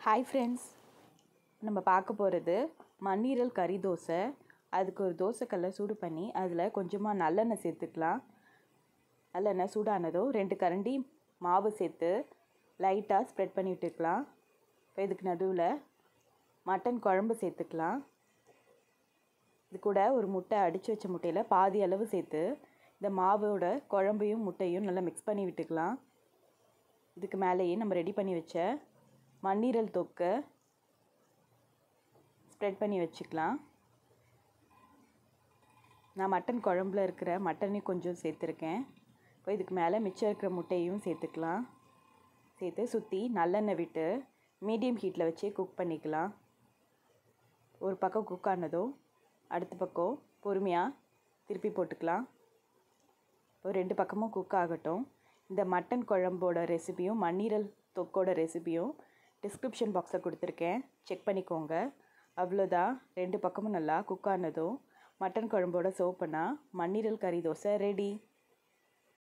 hi friends நம்ம பார்க்க போகிறது மண்ணீரல் கறி தோசை அதுக்கு ஒரு தோசைக்கல்லை சூடு பண்ணி அதில் கொஞ்சமாக நல்லெண்ணெய் சேர்த்துக்கலாம் நல்லெண்ணெய் சூடானதும் ரெண்டு கரண்டி மாவு சேர்த்து லைட்டாக ஸ்ப்ரெட் பண்ணி விட்டுக்கலாம் இப்போ இதுக்கு நடுவில் மட்டன் குழம்பு சேர்த்துக்கலாம் இது கூட ஒரு முட்டை அடித்து வச்ச முட்டையில் பாதி அளவு சேர்த்து இந்த மாவோட குழம்பையும் முட்டையும் நல்லா மிக்ஸ் பண்ணி விட்டுக்கலாம் இதுக்கு மேலேயே நம்ம ரெடி பண்ணி வச்ச மண்ணீரல் தொக்கை ஸ்ப்ரெட் பண்ணி வச்சுக்கலாம் நான் மட்டன் குழம்புல இருக்கிற மட்டனையும் கொஞ்சம் சேர்த்துருக்கேன் இப்போ இதுக்கு மேலே மிச்சம் இருக்கிற முட்டையும் சேர்த்துக்கலாம் சேர்த்து சுற்றி நல்லெண்ணெய் விட்டு மீடியம் ஹீட்டில் வச்சு குக் பண்ணிக்கலாம் ஒரு பக்கம் குக் ஆனதும் அடுத்த பக்கம் பொறுமையாக திருப்பி போட்டுக்கலாம் ஒரு ரெண்டு பக்கமும் குக் ஆகட்டும் இந்த மட்டன் குழம்போட ரெசிபியும் மண்ணீரல் தொக்கோட ரெசிபியும் டிஸ்கிரிப்ஷன் பாக்ஸில் கொடுத்துருக்கேன் செக் பண்ணிக்கோங்க அவ்வளோதான் ரெண்டு பக்கமும் நல்லா குக் ஆனதும் மட்டன் குழம்போட சர்வ் பண்ணால் மண்ணீரல் கறி தோசை ரெடி